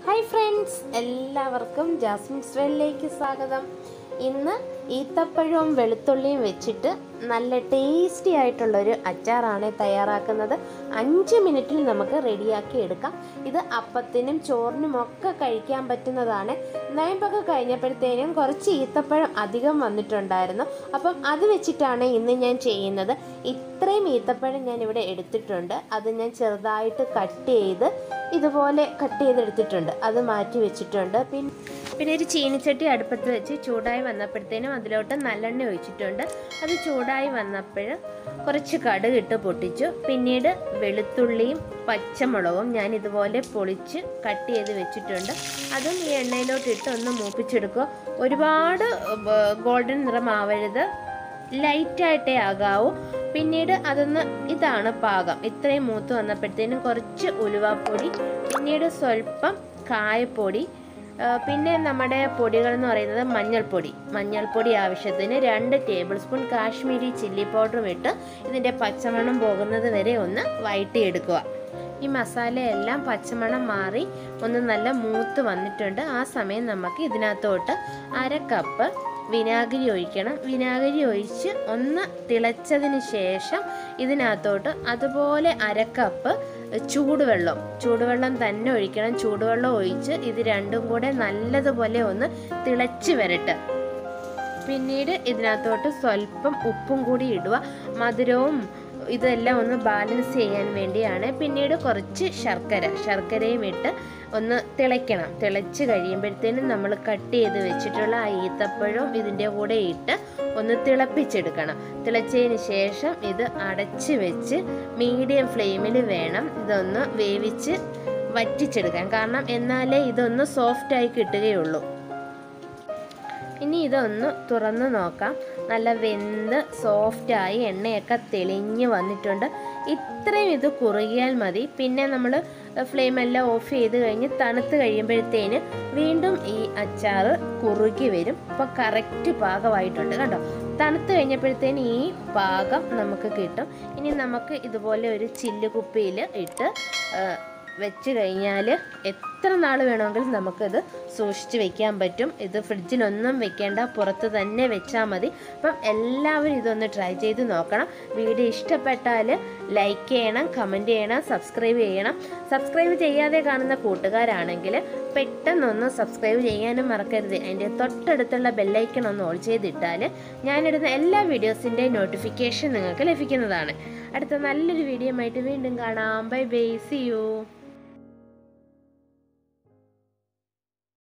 hi friends എല്ലാവർക്കും Jasmine സ്വെല്ലിലേക്ക് സ്വാഗതം ഇന്ന് ഈത്തപ്പഴവും വെളുത്തുള്ളിയും വെച്ചിട്ട് നല്ല ടേസ്റ്റി ആയിട്ടുള്ളൊരു അച്ചാറാണ് തയ്യാറാക്കുന്നത് അഞ്ച് മിനിറ്റിൽ നമുക്ക് റെഡിയാക്കി എടുക്കാം ഇത് അപ്പത്തിനും ചോറിനും ഒക്കെ കഴിക്കാൻ പറ്റുന്നതാണ് നോയമ്പൊക്കെ കഴിഞ്ഞപ്പോഴത്തേനും കുറച്ച് ഈത്തപ്പഴം അധികം വന്നിട്ടുണ്ടായിരുന്നു അപ്പം അത് വെച്ചിട്ടാണ് ഇന്ന് ഞാൻ ചെയ്യുന്നത് ഇത്രയും ഈത്തപ്പഴം ഞാൻ ഇവിടെ എടുത്തിട്ടുണ്ട് അത് ഞാൻ ചെറുതായിട്ട് കട്ട് ചെയ്ത് ഇതുപോലെ കട്ട് ചെയ്തെടുത്തിട്ടുണ്ട് അത് മാറ്റി വെച്ചിട്ടുണ്ട് പിന്നെ പിന്നെ ഒരു ചീനിച്ചട്ടി അടുപ്പത്ത് വെച്ച് ചൂടായി വന്നപ്പോഴത്തേനും അതിലോട്ട് നല്ലെണ്ണ ഒഴിച്ചിട്ടുണ്ട് അത് ചൂടായി വന്നപ്പോൾ കുറച്ച് കടുക് ഇട്ട് പൊട്ടിച്ചു പിന്നീട് വെളുത്തുള്ളിയും പച്ചമുളകും ഞാൻ ഇതുപോലെ പൊളിച്ച് കട്ട് ചെയ്ത് വെച്ചിട്ടുണ്ട് അതും ഈ എണ്ണയിലോട്ട് ഇട്ട് ഒന്ന് മൂപ്പിച്ചെടുക്കുക ഒരുപാട് ഗോൾഡൻ നിറമാവരുത് ലൈറ്റായിട്ടേ ആകാവൂ പിന്നീട് അതൊന്ന് ഇതാണ് പാകം ഇത്രയും മൂത്ത് വന്നപ്പോഴത്തേനും കുറച്ച് ഉലുവാപ്പൊടി പിന്നീട് സ്വല്പം കായപ്പൊടി ആ, പിന്നെ നമ്മുടെ പൊടികൾ എന്ന് പറയുന്നത് മഞ്ഞൾപ്പൊടി മഞ്ഞൾപ്പൊടി ആവശ്യത്തിന് രണ്ട് ടേബിൾ സ്പൂൺ കാശ്മീരി ചില്ലി പൗഡറും ഇട്ട് ഇതിൻ്റെ പച്ചമണം പോകുന്നത് വരെ ഒന്ന് വഴറ്റിയെടുക്കുക ഈ മസാലയെല്ലാം പച്ചമണം മാറി ഒന്ന് നല്ല മൂത്ത് വന്നിട്ടുണ്ട് ആ സമയം നമുക്ക് ഇതിനകത്തോട്ട് അര കപ്പ് വിനാഗിരി ഒഴിക്കണം വിനാഗിരി ഒഴിച്ച് ഒന്ന് തിളച്ചതിന് ശേഷം ഇതിനകത്തോട്ട് അതുപോലെ അര കപ്പ് ചൂടുവെള്ളം ചൂടുവെള്ളം തന്നെ ഒഴിക്കണം ചൂടുവെള്ളം ഒഴിച്ച് ഇത് രണ്ടും കൂടെ നല്ലതുപോലെ ഒന്ന് തിളച്ച് വരട്ടെ പിന്നീട് ഇതിനകത്തോട്ട് സ്വല്പം ഉപ്പും കൂടി ഇടുക മധുരവും ഇതെല്ലാം ഒന്ന് ബാലൻസ് ചെയ്യാൻ വേണ്ടിയാണ് പിന്നീട് കുറച്ച് ശർക്കര ശർക്കരയും ഇട്ട് ഒന്ന് തിളയ്ക്കണം തിളച്ച് കഴിയുമ്പോഴത്തേനും നമ്മൾ കട്ട് ചെയ്ത് വെച്ചിട്ടുള്ള ആ ഈത്തപ്പഴവും ഇതിൻ്റെ കൂടെ ഇട്ട് ഒന്ന് തിളപ്പിച്ചെടുക്കണം തിളച്ചതിന് ശേഷം ഇത് അടച്ച് വെച്ച് മീഡിയം ഫ്ലെയിമിൽ വേണം ഇതൊന്ന് വേവിച്ച് വറ്റിച്ചെടുക്കാൻ കാരണം എന്നാലേ ഇതൊന്ന് സോഫ്റ്റായി കിട്ടുകയുള്ളൂ ഇനി ഇതൊന്ന് തുറന്ന് നോക്കാം നല്ല വെന്ത് സോഫ്റ്റായി എണ്ണയൊക്കെ തെളിഞ്ഞ് വന്നിട്ടുണ്ട് ഇത്രയും ഇത് കുറുകിയാൽ മതി പിന്നെ നമ്മൾ ഫ്ലെയിം എല്ലാം ഓഫ് ചെയ്ത് കഴിഞ്ഞ് തണുത്ത് കഴിയുമ്പോഴത്തേന് വീണ്ടും ഈ അച്ചാർ കുറുകി വരും അപ്പോൾ കറക്റ്റ് പാകമായിട്ടുണ്ട് കണ്ടോ തണുത്ത് കഴിഞ്ഞപ്പോഴത്തേന് ഈ പാകം നമുക്ക് കിട്ടും ഇനി നമുക്ക് ഇതുപോലെ ഒരു ചില്ല് കുപ്പിയിൽ ഇട്ട് ആ, വെച്ച് കഴിഞ്ഞാൽ എത്ര നാൾ വേണമെങ്കിലും നമുക്കിത് സൂക്ഷിച്ച് വെക്കാൻ പറ്റും ഇത് ഫ്രിഡ്ജിലൊന്നും വെക്കേണ്ട പുറത്ത് തന്നെ വെച്ചാൽ മതി അപ്പം എല്ലാവരും ഇതൊന്ന് ട്രൈ ചെയ്ത് നോക്കണം വീഡിയോ ഇഷ്ടപ്പെട്ടാൽ ലൈക്ക് ചെയ്യണം കമൻറ്റ് ചെയ്യണം സബ്സ്ക്രൈബ് ചെയ്യണം സബ്സ്ക്രൈബ് ചെയ്യാതെ കാണുന്ന കൂട്ടുകാരാണെങ്കിൽ പെട്ടെന്നൊന്ന് സബ്സ്ക്രൈബ് ചെയ്യാനും മറക്കരുത് അതിൻ്റെ തൊട്ടടുത്തുള്ള ബെല്ലൈക്കൺ ഒന്ന് ഓൾ ചെയ്തിട്ടാൽ ഞാനിടുന്ന എല്ലാ വീഡിയോസിൻ്റെ നോട്ടിഫിക്കേഷൻ നിങ്ങൾക്ക് ലഭിക്കുന്നതാണ് അടുത്ത നല്ലൊരു വീഡിയോ ആയിട്ട് വീണ്ടും കാണാം ബൈ ബൈ സി യു